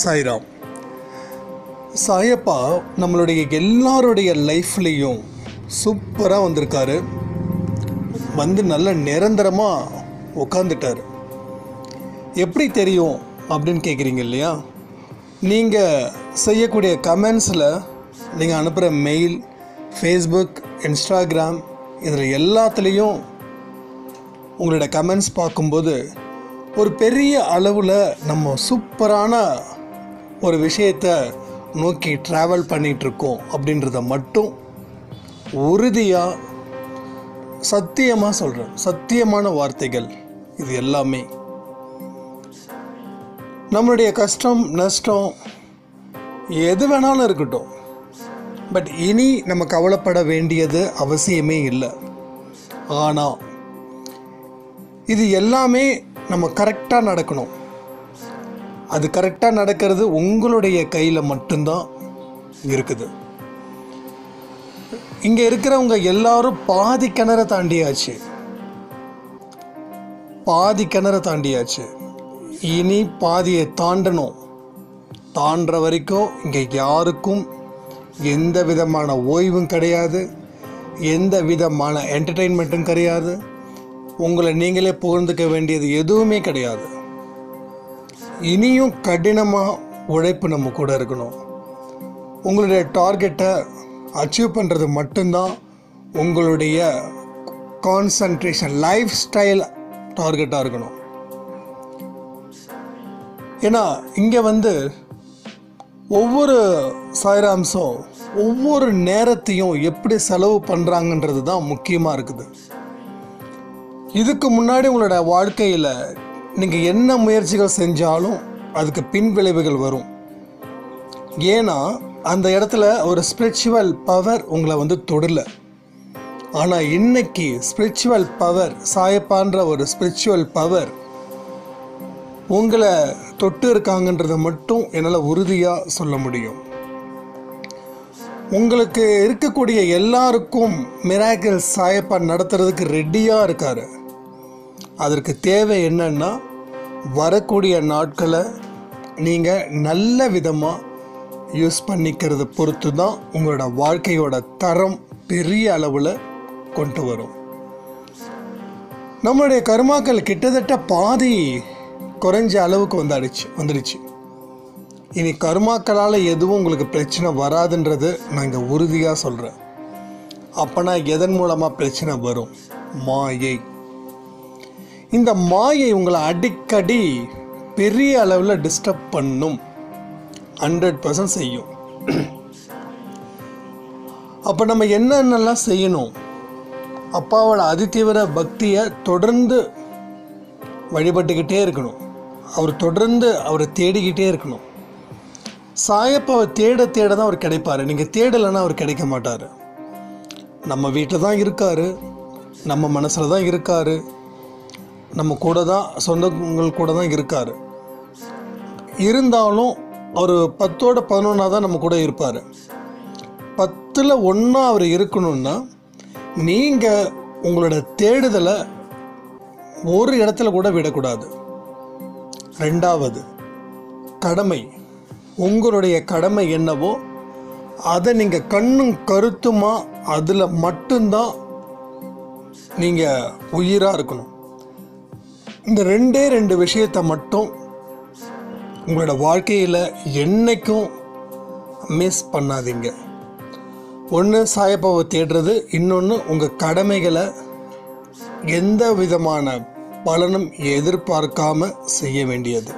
சாய்ராம் சாயப்பா நம்மளுடைய எல்லாருடைய லைஃப்லேயும் சூப்பராக வந்திருக்காரு வந்து நல்ல நிரந்தரமாக உட்காந்துட்டார் எப்படி தெரியும் அப்படின்னு கேட்குறீங்க இல்லையா நீங்கள் செய்யக்கூடிய கமெண்ட்ஸில் நீங்கள் அனுப்புகிற மெயில் ஃபேஸ்புக் இன்ஸ்டாகிராம் இதில் எல்லாத்துலேயும் உங்களோட கமெண்ட்ஸ் பார்க்கும்போது ஒரு பெரிய அளவில் நம்ம சூப்பரான ஒரு விஷயத்தை நோக்கி ட்ராவல் பண்ணிகிட்ருக்கோம் அப்படின்றத மட்டும் உறுதியாக சத்தியமாக சொல்கிறேன் சத்தியமான வார்த்தைகள் இது எல்லாமே நம்மளுடைய கஷ்டம் நஷ்டம் எது வேணாலும் இருக்கட்டும் பட் இனி நம்ம கவலைப்பட வேண்டியது அவசியமே இல்லை ஆனால் இது எல்லாமே நம்ம கரெக்டாக நடக்கணும் அது கரெக்டாக நடக்கிறது உங்களுடைய கையில் மட்டும்தான் இருக்குது இங்கே இருக்கிறவங்க எல்லாரும் பாதி கிணற தாண்டியாச்சு பாதி கிணற தாண்டியாச்சு இனி பாதியை தாண்டணும் தாண்டுற வரைக்கும் இங்கே யாருக்கும் எந்த விதமான ஓய்வும் கிடையாது எந்த விதமான என்டர்டெயின்மெண்ட்டும் கிடையாது உங்களை நீங்களே புகழ்ந்துக்க வேண்டியது எதுவுமே கிடையாது இனியும் கடினமாக உழைப்பு நம்ம கூட இருக்கணும் உங்களுடைய டார்கெட்டை அச்சீவ் பண்ணுறது மட்டும்தான் உங்களுடைய கான்சன்ட்ரேஷன் லைஃப் ஸ்டைல் டார்கெட்டாக இருக்கணும் ஏன்னா இங்கே வந்து ஒவ்வொரு சாய்ராம்ஸும் ஒவ்வொரு நேரத்தையும் எப்படி செலவு பண்ணுறாங்கன்றது தான் முக்கியமாக இருக்குது இதுக்கு முன்னாடி உங்களோட வாழ்க்கையில் நீங்கள் என்ன முயற்சிகள் செஞ்சாலும் அதுக்கு பின் விளைவுகள் வரும் ஏன்னா அந்த இடத்துல ஒரு ஸ்பிரிச்சுவல் பவர் உங்களை வந்து தொடல ஆனால் இன்னைக்கு ஸ்பிரிச்சுவல் பவர் சாயப்பான்ற ஒரு ஸ்பிரிச்சுவல் பவர் உங்களை தொட்டு இருக்காங்கன்றதை மட்டும் என்னால் உறுதியாக சொல்ல முடியும் உங்களுக்கு இருக்கக்கூடிய எல்லாருக்கும் மிராக்கிள் சாயப்பா நடத்துறதுக்கு ரெடியாக இருக்காரு அதற்கு தேவை என்னன்னா வரக்கூடிய நாட்களை நீங்கள் நல்ல விதமாக யூஸ் பண்ணிக்கிறத பொறுத்து தான் உங்களோட வாழ்க்கையோட தரம் பெரிய அளவில் கொண்டு வரும் நம்மளுடைய கருமாக்கள் கிட்டத்தட்ட பாதி குறைஞ்ச அளவுக்கு வந்தாடுச்சு வந்துடுச்சு இனி கருமாக்களால் எதுவும் உங்களுக்கு பிரச்சனை வராதுன்றது நான் இங்கே உறுதியாக சொல்கிறேன் அப்போனா எதன் மூலமாக பிரச்சனை வரும் மாயை இந்த மாயை உங்களை அடிக்கடி பெரிய அளவில் டிஸ்டர்ப் பண்ணும் ஹண்ட்ரட் பர்சன்ட் செய்யும் அப்போ நம்ம என்னென்னலாம் செய்யணும் அப்பாவோட அதிதீவிர பக்தியை தொடர்ந்து வழிபட்டுக்கிட்டே இருக்கணும் அவர் தொடர்ந்து அவரை தேடிக்கிட்டே இருக்கணும் சாயப்பாவை தேட தேட தான் அவர் கிடைப்பார் நீங்கள் தேடலைன்னா அவர் கிடைக்க மாட்டார் நம்ம வீட்டில் தான் இருக்கார் நம்ம மனசில் தான் இருக்கார் நம்ம கூட தான் சொந்தங்கள் கூட தான் இருக்கார் இருந்தாலும் அவர் பத்தோட பதினொன்றா தான் நம்ம கூட இருப்பார் பத்தில் ஒன்றா அவர் இருக்கணும்னா நீங்கள் உங்களோட தேடுதலை ஒரு இடத்துல கூட விடக்கூடாது ரெண்டாவது கடமை உங்களுடைய கடமை என்னவோ அதை நீங்கள் கண்ணும் கருத்துமா அதில் மட்டும்தான் நீங்கள் உயிராக இருக்கணும் இந்த ரெண்டே ரெண்டு விஷயத்தை மட்டும் உங்களோட வாழ்க்கையில் என்னைக்கும் மிஸ் பண்ணாதீங்க ஒன்று சாயப்பாவை தேடுறது இன்னொன்று உங்கள் கடமைகளை எந்த விதமான பலனும் எதிர்பார்க்காம செய்ய வேண்டியது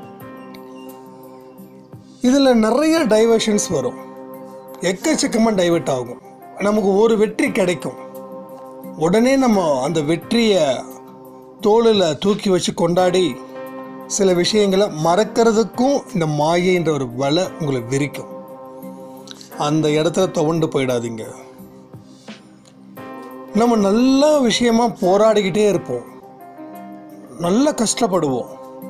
இதில் நிறைய டைவர்ஷன்ஸ் வரும் எக்கச்சக்கமாக டைவர்ட் ஆகும் நமக்கு ஒரு வெற்றி கிடைக்கும் உடனே நம்ம அந்த வெற்றியை தோளில் தூக்கி வச்சு கொண்டாடி சில விஷயங்களை மறக்கிறதுக்கும் இந்த மாயைன்ற ஒரு வலை உங்களை விரிக்கும் அந்த இடத்துல துவண்டு போயிடாதீங்க நம்ம நல்ல விஷயமா போராடிக்கிட்டே இருப்போம் நல்லா கஷ்டப்படுவோம்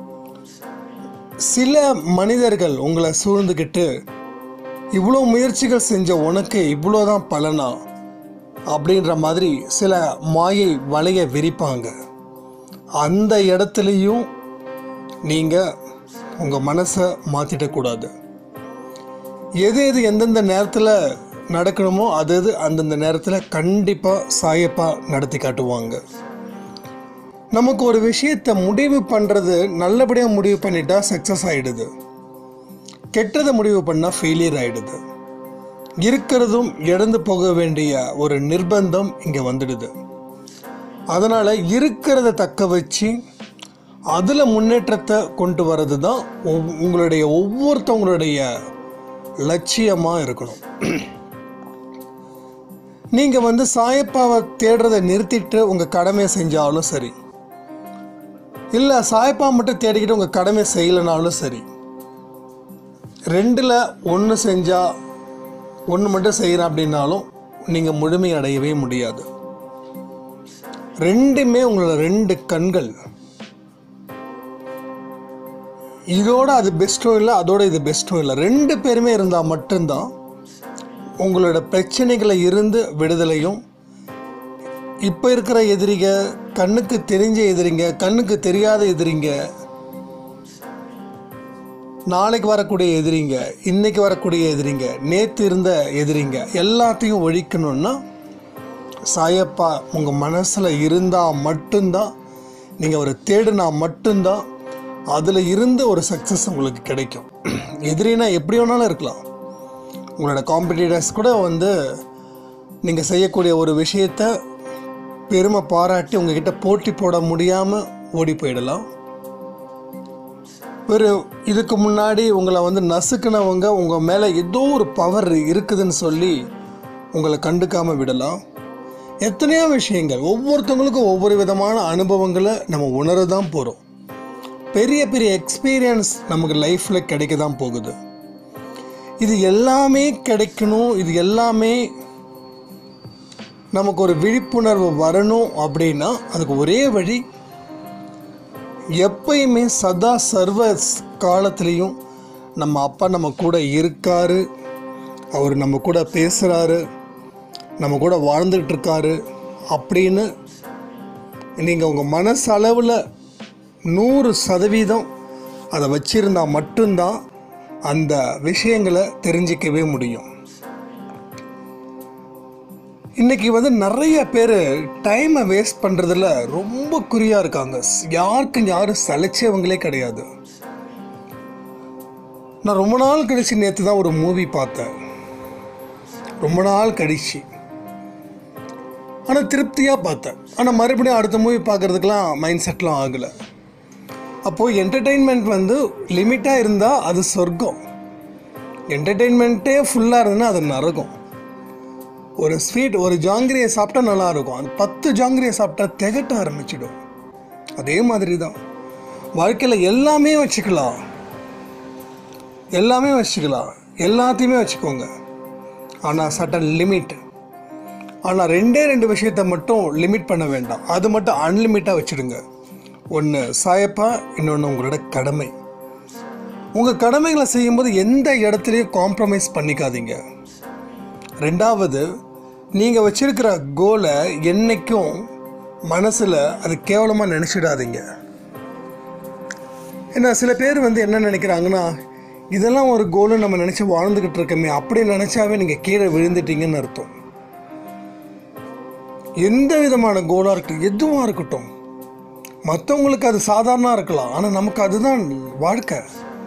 சில மனிதர்கள் உங்களை சூழ்ந்துக்கிட்டு இவ்வளோ முயற்சிகள் செஞ்ச உனக்கு இவ்வளோதான் பலனா அப்படின்ற மாதிரி சில மாயை வலையை விரிப்பாங்க அந்த இடத்துலையும் நீங்கள் உங்கள் மனசை மாற்றிடக்கூடாது எது எது எந்தெந்த நேரத்தில் நடக்கணுமோ அது அது அந்தந்த நேரத்தில் கண்டிப்பாக சாயப்பா நடத்தி காட்டுவாங்க நமக்கு ஒரு விஷயத்தை முடிவு பண்ணுறது நல்லபடியாக முடிவு பண்ணிட்டா சக்ஸஸ் ஆகிடுது கெட்டதை முடிவு பண்ணால் ஃபெயிலியர் ஆகிடுது இருக்கிறதும் இழந்து போக வேண்டிய ஒரு நிர்பந்தம் இங்கே வந்துடுது அதனால் இருக்கிறத தக்க வச்சு அதில் முன்னேற்றத்தை கொண்டு வர்றது தான் ஒவ்- உங்களுடைய ஒவ்வொருத்தவங்களுடைய லட்சியமாக இருக்கணும் நீங்கள் வந்து சாயப்பாவை தேடுறதை நிறுத்திட்டு உங்கள் கடமையை செஞ்சாலும் சரி இல்லை சாயப்பா மட்டும் தேடிக்கிட்டு உங்கள் கடமை செய்யலைனாலும் சரி ரெண்டில் ஒன்று செஞ்சால் ஒன்று மட்டும் செய்கிறேன் அப்படின்னாலும் நீங்கள் முழுமை அடையவே முடியாது ரெண்டுமே உங்களோட ரெண்டு கண்கள் இதோட அது பெஸ்ட்டும் இல்லை அதோட இது பெஸ்ட்டும் இல்லை ரெண்டு பேருமே இருந்தால் மட்டும்தான் உங்களோட பிரச்சனைகளை இருந்து விடுதலையும் இப்போ இருக்கிற எதிரிங்க கண்ணுக்கு தெரிஞ்ச எதிரிங்க கண்ணுக்கு தெரியாத எதிரிங்க நாளைக்கு வரக்கூடிய எதிரிங்க இன்னைக்கு வரக்கூடிய எதிரிங்க நேற்று இருந்த எதிரிங்க எல்லாத்தையும் ஒழிக்கணும்னா சாயப்பா உங்கள் மனசில் இருந்தால் மட்டும்தான் நீங்கள் அவரை தேடினா மட்டும்தான் அதில் இருந்து ஒரு சக்ஸஸ் உங்களுக்கு கிடைக்கும் எதிரினா எப்படி வேணாலும் இருக்கலாம் உங்களோட காம்படிட்டர்ஸ் கூட வந்து நீங்கள் செய்யக்கூடிய ஒரு விஷயத்தை பெருமை பாராட்டி உங்ககிட்ட போட்டி போட முடியாமல் ஓடி போயிடலாம் ஒரு இதுக்கு முன்னாடி உங்களை வந்து நசுக்குனவங்க உங்கள் மேலே ஏதோ ஒரு பவர் இருக்குதுன்னு சொல்லி உங்களை கண்டுக்காமல் விடலாம் எத்தனையோ விஷயங்கள் ஒவ்வொருத்தவங்களுக்கும் ஒவ்வொரு விதமான அனுபவங்களை நம்ம உணர தான் போகிறோம் பெரிய பெரிய எக்ஸ்பீரியன்ஸ் நமக்கு லைஃப்பில் கிடைக்க தான் போகுது இது எல்லாமே கிடைக்கணும் இது எல்லாமே நமக்கு ஒரு விழிப்புணர்வு வரணும் அப்படின்னா அதுக்கு ஒரே வழி எப்பயுமே சதா சர்வ காலத்துலேயும் நம்ம அப்பா நம்ம கூட இருக்காரு அவர் நம்ம கூட பேசுகிறாரு நம்ம கூட வாழ்ந்துட்டு இருக்காரு அப்படின்னு நீங்கள் உங்கள் மனசளவில் நூறு சதவீதம் அதை வச்சிருந்தா மட்டும்தான் அந்த விஷயங்களை தெரிஞ்சிக்கவே முடியும் இன்னைக்கு வந்து நிறைய பேர் டைமை வேஸ்ட் பண்ணுறதுல ரொம்ப குறியாக இருக்காங்க யாருக்கும் யாரும் சலைச்சவங்களே கிடையாது நான் ரொம்ப நாள் கழிச்சு நேற்று தான் ஒரு மூவி பார்த்தேன் ரொம்ப நாள் கழிச்சு ஆனால் திருப்தியாக பார்த்தேன் ஆனால் மறுபடியும் அடுத்த மூவி பார்க்குறதுக்கெலாம் மைண்ட் செட்லாம் ஆகலை அப்போது என்டர்டெயின்மெண்ட் வந்து லிமிட்டாக இருந்தால் அது சொர்க்கம் என்டர்டெயின்மெண்ட்டே ஃபுல்லாக இருந்ததுன்னா அது நரகம் ஒரு ஸ்வீட் ஒரு ஜாங்கிரியை சாப்பிட்டா நல்லா இருக்கும் அது பத்து ஜாங்கிரியை சாப்பிட்டா திகட்ட ஆரம்பிச்சிடும் அதே மாதிரி தான் வாழ்க்கையில் எல்லாமே வச்சுக்கலாம் எல்லாமே வச்சுக்கலாம் எல்லாத்தையுமே வச்சுக்கோங்க ஆனால் சட்டன் லிமிட் ஆனால் ரெண்டே ரெண்டு விஷயத்தை மட்டும் லிமிட் பண்ண வேண்டாம் அது மட்டும் அன்லிமிட்டாக வச்சுடுங்க ஒன்று சாயப்பா இன்னொன்று உங்களோட கடமை உங்கள் கடமைகளை செய்யும்போது எந்த இடத்துலையும் காம்ப்ரமைஸ் பண்ணிக்காதீங்க ரெண்டாவது நீங்கள் வச்சிருக்கிற கோலை என்றைக்கும் மனசில் அது கேவலமாக நினச்சிடாதீங்க ஏன்னா சில பேர் வந்து என்ன நினைக்கிறாங்கன்னா இதெல்லாம் ஒரு கோலு நம்ம நினச்சி வாழ்ந்துக்கிட்டு இருக்கோமே அப்படி நினச்சாவே நீங்கள் கீழே விழுந்துட்டீங்கன்னு அர்த்தம் எந்த விதமான கோலாக இருக்கட்டும் எதுவாக இருக்கட்டும் மற்றவங்களுக்கு அது சாதாரண இருக்கலாம் ஆனால் நமக்கு அதுதான் வாழ்க்கை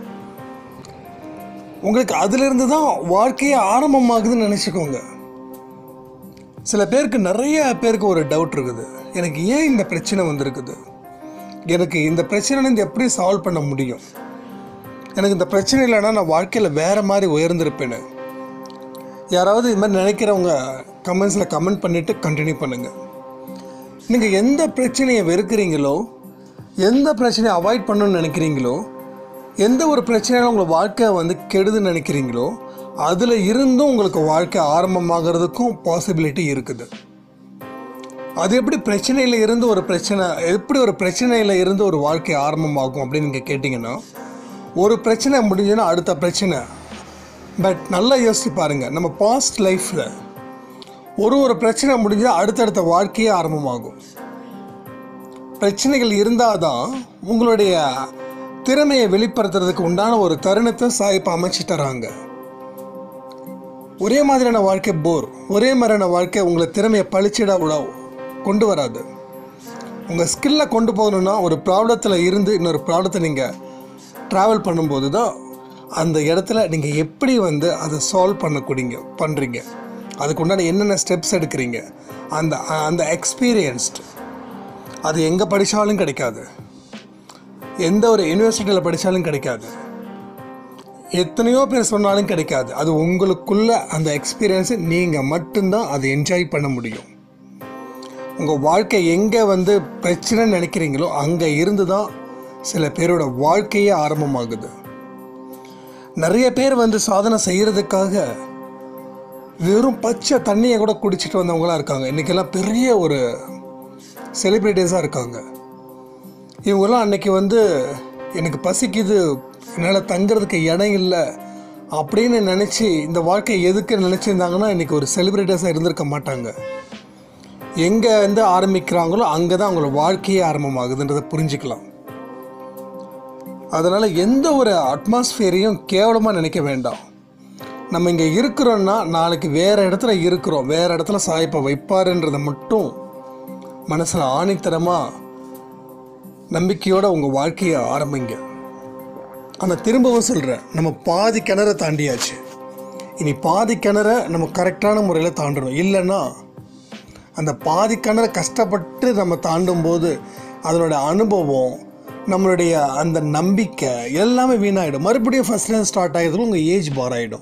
உங்களுக்கு அதிலிருந்து தான் வாழ்க்கையே ஆரம்பமாகுதுன்னு நினச்சிக்கோங்க சில பேருக்கு நிறைய பேருக்கு ஒரு டவுட் இருக்குது எனக்கு ஏன் இந்த பிரச்சனை வந்திருக்குது எனக்கு இந்த பிரச்சனைலேருந்து எப்படி சால்வ் பண்ண முடியும் எனக்கு இந்த பிரச்சனை இல்லைன்னா நான் வாழ்க்கையில் வேறு மாதிரி உயர்ந்திருப்பேன்னு யாராவது இது மாதிரி நினைக்கிறவங்க கமெண்ட்ஸில் கமெண்ட் பண்ணிவிட்டு கண்டினியூ பண்ணுங்கள் நீங்கள் எந்த பிரச்சனையை வெறுக்கிறீங்களோ எந்த பிரச்சனையை அவாய்ட் பண்ணணும்னு நினைக்கிறீங்களோ எந்த ஒரு பிரச்சனையும் உங்கள் வாழ்க்கை வந்து கெடுதுன்னு நினைக்கிறீங்களோ அதில் இருந்தும் உங்களுக்கு வாழ்க்கை ஆரம்பமாகிறதுக்கும் பாசிபிலிட்டி இருக்குது அது எப்படி பிரச்சனையில் இருந்து ஒரு பிரச்சனை எப்படி ஒரு பிரச்சனையில் இருந்து ஒரு வாழ்க்கை ஆரம்பமாகும் அப்படின்னு நீங்கள் கேட்டிங்கன்னா ஒரு பிரச்சனை முடிஞ்சுன்னா அடுத்த பிரச்சனை பட் நல்லா யோசிச்சு பாருங்கள் நம்ம பாஸ்ட் லைஃப்பில் ஒரு ஒரு பிரச்சனை முடிஞ்சால் அடுத்தடுத்த வாழ்க்கையே ஆரம்பமாகும் பிரச்சனைகள் இருந்தால் தான் உங்களுடைய திறமையை வெளிப்படுத்துறதுக்கு உண்டான ஒரு தருணத்தை சாய்ப்பா அமைச்சு தராங்க ஒரே மாதிரியான வாழ்க்கை போர் ஒரே மாதிரியான வாழ்க்கை உங்களை திறமையை பழிச்சிட விட கொண்டு வராது உங்கள் ஸ்கில்லை கொண்டு போகணுன்னா ஒரு ப்ராப்ளத்தில் இருந்து இன்னொரு ப்ராப்ளத்தை நீங்கள் ட்ராவல் பண்ணும்போது தான் அந்த இடத்துல நீங்கள் எப்படி வந்து அதை சால்வ் பண்ணக்கூடிங்க பண்ணுறீங்க அதுக்கு உண்டான என்னென்ன ஸ்டெப்ஸ் எடுக்கிறீங்க அந்த அந்த எக்ஸ்பீரியன்ஸ்டு அது எங்கே படித்தாலும் கிடைக்காது எந்த ஒரு யூனிவர்சிட்டியில் படித்தாலும் கிடைக்காது எத்தனையோ பேர் சொன்னாலும் கிடைக்காது அது உங்களுக்குள்ள அந்த எக்ஸ்பீரியன்ஸை நீங்கள் மட்டும்தான் அதை என்ஜாய் பண்ண முடியும் உங்கள் வாழ்க்கை எங்கே வந்து பிரச்சனைன்னு நினைக்கிறீங்களோ அங்கே இருந்து தான் சில பேரோட வாழ்க்கையே ஆரம்பமாகுது நிறைய பேர் வந்து சாதனை செய்கிறதுக்காக வெறும் பச்சை தண்ணியை கூட குடிச்சிட்டு வந்தவங்களாம் இருக்காங்க இன்றைக்கெல்லாம் பெரிய ஒரு செலிப்ரிட்டிஸாக இருக்காங்க இவங்கெல்லாம் அன்னைக்கு வந்து எனக்கு பசிக்குது என்னால் தங்குறதுக்கு இடம் இல்லை அப்படின்னு நினச்சி இந்த வாழ்க்கை எதுக்கு நினச்சிருந்தாங்கன்னா இன்றைக்கி ஒரு செலிப்ரிட்டிஸாக இருந்திருக்க மாட்டாங்க எங்கே வந்து ஆரம்பிக்கிறாங்களோ அங்கே தான் அவங்களோட வாழ்க்கையே ஆரம்பமாகுதுன்றதை புரிஞ்சுக்கலாம் அதனால் எந்த ஒரு அட்மாஸ்ஃபியரையும் கேவலமாக நினைக்க வேண்டாம் நம்ம இங்கே இருக்கிறோன்னா நாளைக்கு வேறு இடத்துல இருக்கிறோம் வேறு இடத்துல சாய்ப்பை வைப்பாருன்றதை மட்டும் மனசில் ஆணித்தரமாக நம்பிக்கையோட உங்கள் வாழ்க்கையை ஆரம்பிங்க ஆனால் திரும்பவும் சொல்கிறேன் நம்ம பாதி கிணற தாண்டியாச்சு இனி பாதி கிணற நம்ம கரெக்டான முறையில் தாண்டணும் இல்லைன்னா அந்த பாதி கிணற கஷ்டப்பட்டு நம்ம தாண்டும் போது அதனோட அனுபவம் நம்மளுடைய அந்த நம்பிக்கை எல்லாமே வீணாயிடும் மறுபடியும் ஃபஸ்ட்லேருந்து ஸ்டார்ட் ஆகிடுறது உங்கள் ஏஜ் பார் ஆகிடும்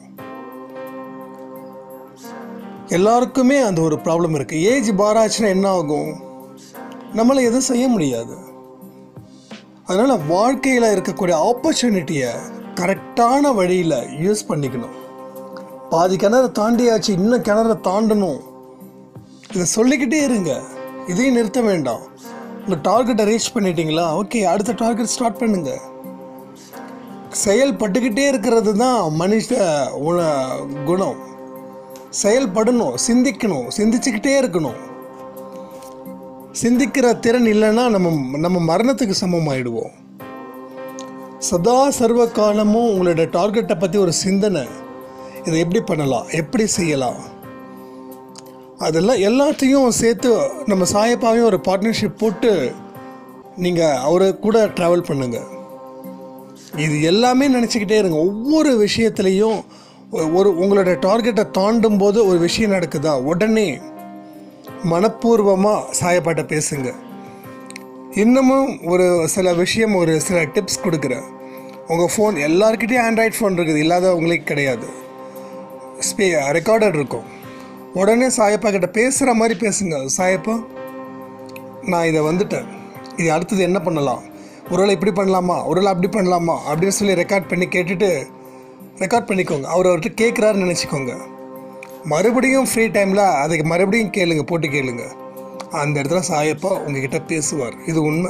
எல்லாருக்குமே அந்த ஒரு ப்ராப்ளம் இருக்குது ஏஜ் பார் ஆச்சுன்னா என்ன ஆகும் நம்மளை எதுவும் செய்ய முடியாது அதனால் வாழ்க்கையில் இருக்கக்கூடிய ஆப்பர்ச்சுனிட்டியை கரெக்டான வழியில் யூஸ் பண்ணிக்கணும் பாதி கிணறு தாண்டியாச்சு இன்னும் கிணற தாண்டணும் இதை சொல்லிக்கிட்டே இருங்க இதையும் நிறுத்த வேண்டாம் உங்கள் டார்கெட்டை ரீச் பண்ணிட்டீங்களா ஓகே அடுத்த டார்கெட் ஸ்டார்ட் பண்ணுங்க செயல்பட்டுக்கிட்டே இருக்கிறது தான் மனுஷ உண- குணம் செயல்படணும் சிந்திக்கணும் சிந்திச்சுக்கிட்டே இருக்கணும் சிந்திக்கிற திறன் இல்லைன்னா நம்ம நம்ம மரணத்துக்கு சமம் ஆயிடுவோம் சதா சர்வ காலமும் உங்களோட டார்கெட்டை பற்றி ஒரு சிந்தனை இதை எப்படி பண்ணலாம் எப்படி செய்யலாம் அதெல்லாம் எல்லாத்தையும் சேர்த்து நம்ம சாயப்பாவையும் ஒரு பார்ட்னர்ஷிப் போட்டு நீங்கள் அவரை கூட ட்ராவல் பண்ணுங்க இது எல்லாமே நினச்சிக்கிட்டே இருங்க ஒவ்வொரு விஷயத்துலேயும் ஒரு உங்களோட டார்கெட்டை தாண்டும் போது ஒரு விஷயம் நடக்குதா உடனே மனப்பூர்வமாக சாயப்பாட்ட பேசுங்க இன்னமும் ஒரு சில விஷயம் ஒரு சில டிப்ஸ் கொடுக்குறேன் உங்கள் ஃபோன் எல்லாருக்கிட்டேயும் ஆண்ட்ராய்ட் ஃபோன் இருக்குது இல்லாதவங்களுக்கு கிடையாது ஸ்பே ரெக்கார்டர் இருக்கும் உடனே சாயப்பா கிட்ட பேசுகிற மாதிரி பேசுங்க சாயப்பா நான் இதை வந்துட்டேன் இது அடுத்தது என்ன பண்ணலாம் ஒருவேளை இப்படி பண்ணலாமா ஒருவேளை அப்படி பண்ணலாமா அப்படின்னு சொல்லி ரெக்கார்ட் பண்ணி கேட்டுட்டு ரெக்கார்ட் பண்ணிக்கோங்க அவர் அவர்கிட்ட கேட்குறாருன்னு நினச்சிக்கோங்க மறுபடியும் ஃப்ரீ டைமில் அதுக்கு மறுபடியும் கேளுங்க போட்டு கேளுங்க அந்த இடத்துல சாயப்பா உங்ககிட்ட பேசுவார் இது உண்மை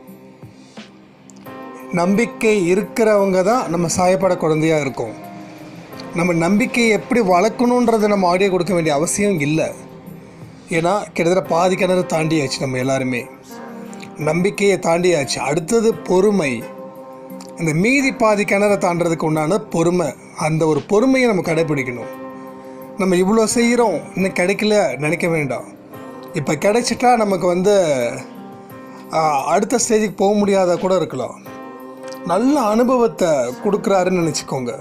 நம்பிக்கை இருக்கிறவங்க தான் நம்ம சாயப்பட குழந்தையா இருக்கோம் நம்ம நம்பிக்கையை எப்படி வளர்க்கணுன்றதை நம்ம ஆடியோ கொடுக்க வேண்டிய அவசியம் இல்லை ஏன்னா கிட்டத்தட்ட பாதி கிணறு தாண்டியாச்சு நம்ம எல்லாருமே நம்பிக்கையை தாண்டியாச்சு அடுத்தது பொறுமை அந்த மீதி பாதி கிணறை தாண்டறதுக்கு உண்டான பொறுமை அந்த ஒரு பொறுமையை நம்ம கடைப்பிடிக்கணும் நம்ம இவ்வளோ செய்கிறோம் இன்னும் கிடைக்கல நினைக்க வேண்டாம் இப்போ கிடைச்சிட்டா நமக்கு வந்து ஆஹ், அடுத்த ஸ்டேஜுக்கு போக முடியாத கூட இருக்கலாம் நல்ல அனுபவத்தை கொடுக்குறாருன்னு நினச்சிக்கோங்க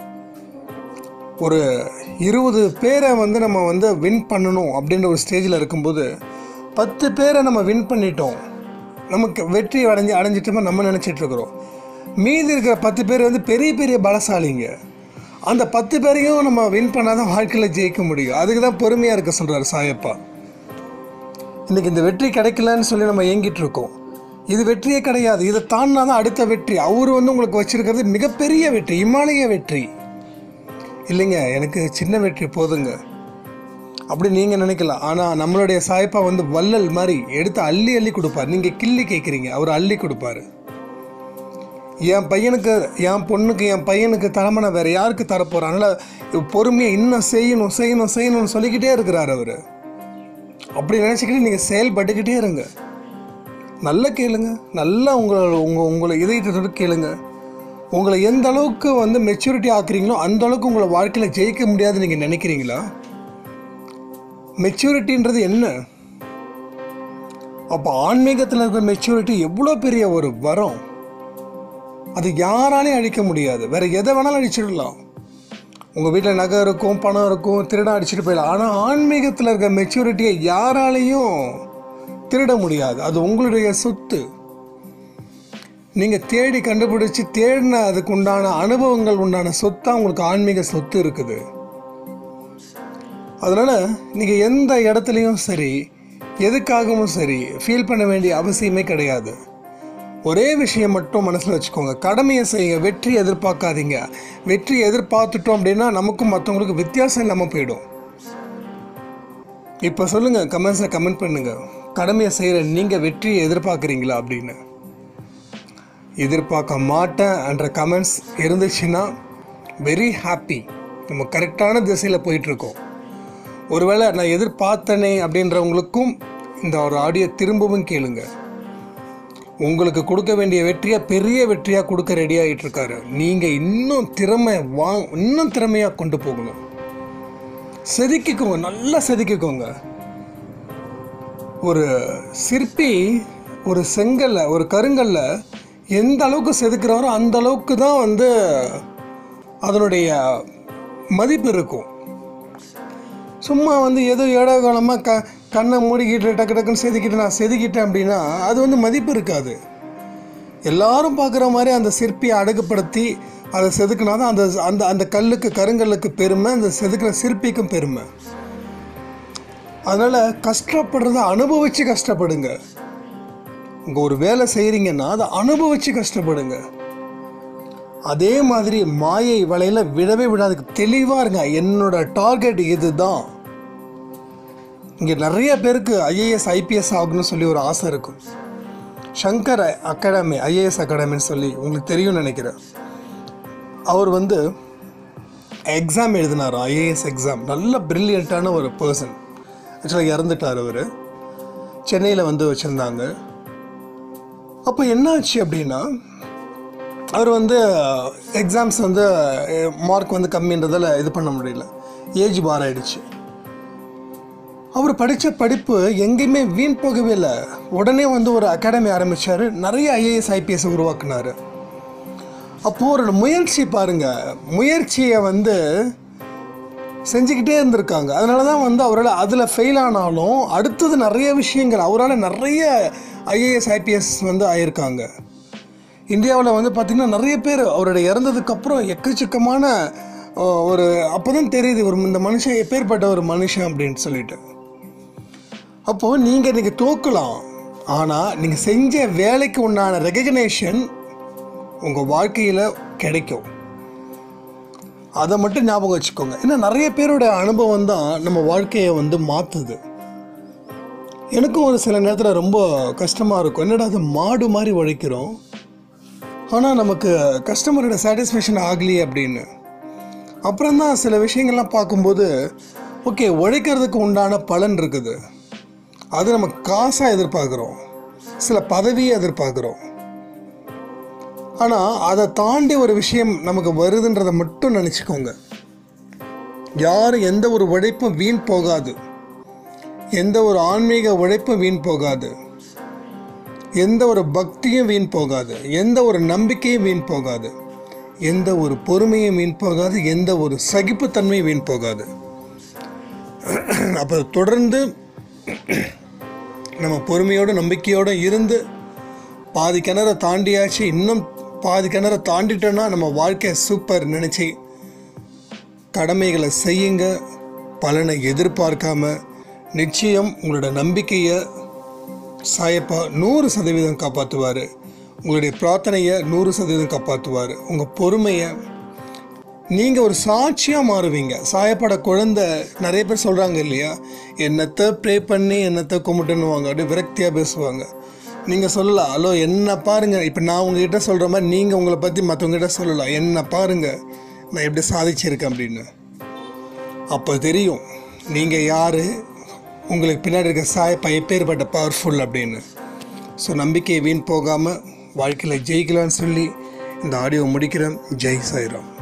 ஒரு இருபது பேரை வந்து நம்ம வந்து வின் பண்ணணும் அப்படின்ற ஒரு ஸ்டேஜில் இருக்கும்போது பத்து பேரை நம்ம வின் பண்ணிட்டோம் நமக்கு வெற்றி அடைஞ்சு அடைஞ்சிட்டோமா நம்ம நினச்சிட்டு இருக்கிறோம் மீதி இருக்கிற பத்து பேர் வந்து பெரிய பெரிய பலசாலிங்க அந்த பத்து பேரையும் நம்ம வின் பண்ணாதான் வாழ்க்கையில் ஜெயிக்க முடியும் அதுக்கு தான் பொறுமையாக இருக்க சொல்கிறார் சாயப்பா இன்றைக்கி இந்த வெற்றி கிடைக்கலன்னு சொல்லி நம்ம ஏங்கிட்டு இருக்கோம் இது வெற்றியே கிடையாது இதை தாண்டினா தான் அடுத்த வெற்றி அவர் வந்து உங்களுக்கு வச்சிருக்கிறது மிகப்பெரிய வெற்றி இமாலய வெற்றி இல்லைங்க எனக்கு சின்ன வெற்றி போதுங்க அப்படி நீங்கள் நினைக்கலாம் ஆனால் நம்மளுடைய சாயப்பா வந்து வள்ளல் மாதிரி எடுத்து அள்ளி அள்ளி கொடுப்பார் நீங்கள் கிள்ளி கேட்குறீங்க அவர் அள்ளி கொடுப்பாரு என் பையனுக்கு என் பொண்ணுக்கு என் பையனுக்கு தலைமை நான் வேறு யாருக்கு தரப்போகிறேன் அதனால் பொறுமையாக இன்னும் செய்யணும் செய்யணும் செய்யணும்னு சொல்லிக்கிட்டே இருக்கிறார் அவர் அப்படி நினச்சிக்கிட்டு நீங்கள் செயல்பட்டுக்கிட்டே இருங்க நல்லா கேளுங்க நல்லா உங்களை உங்கள் உங்களை இதயத்தோடு கேளுங்க உங்களை எந்த அளவுக்கு வந்து மெச்சூரிட்டி ஆக்குறீங்களோ அந்த அளவுக்கு உங்களை வாழ்க்கையில் ஜெயிக்க முடியாதுன்னு நீங்கள் நினைக்கிறீங்களா மெச்சூரிட்டின்றது என்ன அப்போ ஆன்மீகத்தில் இருக்கிற மெச்சூரிட்டி எவ்வளோ பெரிய ஒரு வரம் அது யாராலையும் அழிக்க முடியாது வேற எதை வேணாலும் அழிச்சிடலாம் உங்கள் வீட்டில் நகை இருக்கும் பணம் இருக்கும் திருட அடிச்சுட்டு போயிடலாம் ஆனால் ஆன்மீகத்தில் இருக்க மெச்சூரிட்டியை யாராலையும் திருட முடியாது அது உங்களுடைய சொத்து நீங்கள் தேடி கண்டுபிடிச்சி தேடின அதுக்கு உண்டான அனுபவங்கள் உண்டான சொத்தாக உங்களுக்கு ஆன்மீக சொத்து இருக்குது அதனால் நீங்கள் எந்த இடத்துலையும் சரி எதுக்காகவும் சரி ஃபீல் பண்ண வேண்டிய அவசியமே கிடையாது ஒரே விஷயம் மட்டும் மனசில் வச்சுக்கோங்க கடமையை செய்யுங்க வெற்றி எதிர்பார்க்காதீங்க வெற்றி எதிர்பார்த்துட்டோம் அப்படின்னா நமக்கும் மற்றவங்களுக்கு வித்தியாசம் இல்லாமல் போயிடும் இப்போ சொல்லுங்கள் கமெண்ட்ஸில் கமெண்ட் பண்ணுங்க கடமையை செய்கிற நீங்கள் வெற்றியை எதிர்பார்க்குறீங்களா அப்படின்னு எதிர்பார்க்க மாட்டேன் என்ற கமெண்ட்ஸ் இருந்துச்சுன்னா வெரி ஹாப்பி நம்ம கரெக்டான திசையில் போயிட்டுருக்கோம் ஒருவேளை நான் எதிர்பார்த்தனே அப்படின்றவங்களுக்கும் இந்த ஒரு ஆடியோ திரும்பவும் கேளுங்க உங்களுக்கு கொடுக்க வேண்டிய வெற்றியை பெரிய வெற்றியாக கொடுக்க ரெடி ஆகிட்டு இருக்காரு நீங்கள் இன்னும் திறமை வா இன்னும் திறமையாக கொண்டு போகணும் செதுக்கிக்கோங்க நல்லா செதுக்கிக்கோங்க ஒரு சிற்பி ஒரு செங்கல்ல ஒரு கருங்கல்ல எந்த அளவுக்கு செதுக்குறாரோ அந்த அளவுக்கு தான் வந்து அதனுடைய மதிப்பு இருக்கும் சும்மா வந்து ஏதோ ஏடாகாலமாக க கண்ணை மூடிக்கிட்டு டக்கு டக்குன்னு செதுக்கிட்டு நான் செதுக்கிட்டேன் அப்படின்னா அது வந்து மதிப்பு இருக்காது எல்லாரும் பார்க்குற மாதிரி அந்த சிற்பியை அடகுப்படுத்தி அதை செதுக்குனா தான் அந்த அந்த அந்த கல்லுக்கு கருங்கல்லுக்கு பெருமை அந்த செதுக்கிற சிற்பிக்கும் பெருமை அதனால் கஷ்டப்படுறத அனுபவித்து கஷ்டப்படுங்க உங்கள் ஒரு வேலை செய்கிறீங்கன்னா அதை அனுபவித்து கஷ்டப்படுங்க அதே மாதிரி மாயை வலையில் விடவே விடாதுக்கு தெளிவாக இருங்க என்னோட டார்கெட் இதுதான் இங்கே நிறைய பேருக்கு ஐஏஎஸ் ஐபிஎஸ் ஆகணும்னு சொல்லி ஒரு ஆசை இருக்கும் சங்கர் அகாடமி ஐஏஎஸ் அகாடமின்னு சொல்லி உங்களுக்கு தெரியும்னு நினைக்கிறேன் அவர் வந்து எக்ஸாம் எழுதினார் ஐஏஎஸ் எக்ஸாம் நல்ல பிரில்லியண்ட்டான ஒரு பர்சன் ஆக்சுவலாக இறந்துட்டார் அவர் சென்னையில் வந்து வச்சுருந்தாங்க அப்போ என்னாச்சு அப்படின்னா அவர் வந்து எக்ஸாம்ஸ் வந்து மார்க் வந்து கம்மின்றதால இது பண்ண முடியல ஏஜ் பார் ஆயிடுச்சு அவர் படித்த படிப்பு எங்கேயுமே வீண் போகவே இல்லை உடனே வந்து ஒரு அகாடமி ஆரம்பித்தார் நிறைய ஐஏஎஸ் ஐபிஎஸ் உருவாக்குனார் அப்போது ஒரு முயற்சி பாருங்கள் முயற்சியை வந்து செஞ்சுக்கிட்டே இருந்திருக்காங்க அதனால தான் வந்து அவரால் அதில் ஃபெயில் ஆனாலும் அடுத்தது நிறைய விஷயங்கள் அவரால் நிறைய ஐஏஎஸ் ஐபிஎஸ் வந்து ஆயிருக்காங்க இந்தியாவில் வந்து பார்த்திங்கன்னா நிறைய பேர் அவருடைய இறந்ததுக்கப்புறம் எக்கச்சக்கமான அஹ், ஒரு அப்போ தான் தெரியுது ஒரு இந்த மனுஷன் எப்பேற்பட்ட ஒரு மனுஷன் அப்படின்னு சொல்லிட்டு அப்போது நீங்கள் இன்றைக்கி தோக்கலாம் ஆனால் நீங்கள் செஞ்ச வேலைக்கு உண்டான ரெகக்னேஷன் உங்கள் வாழ்க்கையில் கிடைக்கும் அதை மட்டும் ஞாபகம் வச்சுக்கோங்க ஏன்னா நிறைய பேரோட அனுபவம் தான் நம்ம வாழ்க்கையை வந்து மாற்றுது எனக்கும் ஒரு சில நேரத்தில் ரொம்ப கஷ்டமாக இருக்கும் என்னடா அது மாடு மாதிரி உழைக்கிறோம் ஆனால் நமக்கு கஸ்டமரோட சாட்டிஸ்ஃபேக்ஷன் ஆகலையே அப்படின்னு அப்புறம் தான் சில விஷயங்கள்லாம் பார்க்கும்போது ஓகே உழைக்கிறதுக்கு உண்டான பலன் இருக்குது அது நம்ம காசாக எதிர்பார்க்குறோம் சில பதவியை எதிர்பார்க்குறோம் ஆனால் அதை தாண்டி ஒரு விஷயம் நமக்கு வருதுன்றதை மட்டும் நினச்சிக்கோங்க யாரும் எந்த ஒரு உழைப்பும் வீண் போகாது எந்த ஒரு ஆன்மீக உழைப்பும் வீண் போகாது எந்த ஒரு பக்தியும் வீண் போகாது எந்த ஒரு நம்பிக்கையும் வீண் போகாது எந்த ஒரு பொறுமையும் வீண் போகாது எந்த ஒரு சகிப்புத்தன்மையும் வீண் போகாது அப்போ தொடர்ந்து நம்ம பொறுமையோடு நம்பிக்கையோடு இருந்து பாதி கிணறை தாண்டியாச்சு இன்னும் பாதி கிணறை தாண்டிட்டோன்னா நம்ம வாழ்க்கை சூப்பர் நினச்சி கடமைகளை செய்யுங்க பலனை எதிர்பார்க்காம நிச்சயம் உங்களோட நம்பிக்கையை சாயப்பா நூறு சதவீதம் காப்பாற்றுவார் உங்களுடைய பிரார்த்தனையை நூறு சதவீதம் காப்பாற்றுவார் உங்கள் பொறுமையை நீங்கள் ஒரு சாட்சியாக மாறுவீங்க சாயப்பட குழந்தை நிறைய பேர் சொல்கிறாங்க இல்லையா என்னத்தை ப்ரே பண்ணி என்னத்தை கும்பிட்டுன்னுவாங்க அப்படியே விரக்தியாக பேசுவாங்க நீங்கள் சொல்லலாம் ஹலோ என்ன பாருங்கள் இப்போ நான் உங்ககிட்ட சொல்கிற மாதிரி நீங்கள் உங்களை பற்றி மற்றவங்ககிட்ட சொல்லலாம் என்ன பாருங்கள் நான் எப்படி சாதிச்சிருக்கேன் அப்படின்னு அப்போ தெரியும் நீங்கள் யார் உங்களுக்கு பின்னாடி இருக்க சாயப்பா எப்பேற்பட்ட பவர்ஃபுல் அப்படின்னு ஸோ நம்பிக்கையை வீண் போகாமல் வாழ்க்கையில் ஜெயிக்கலாம்னு சொல்லி இந்த ஆடியோ முடிக்கிறேன் ஜெய் சாய்ராம்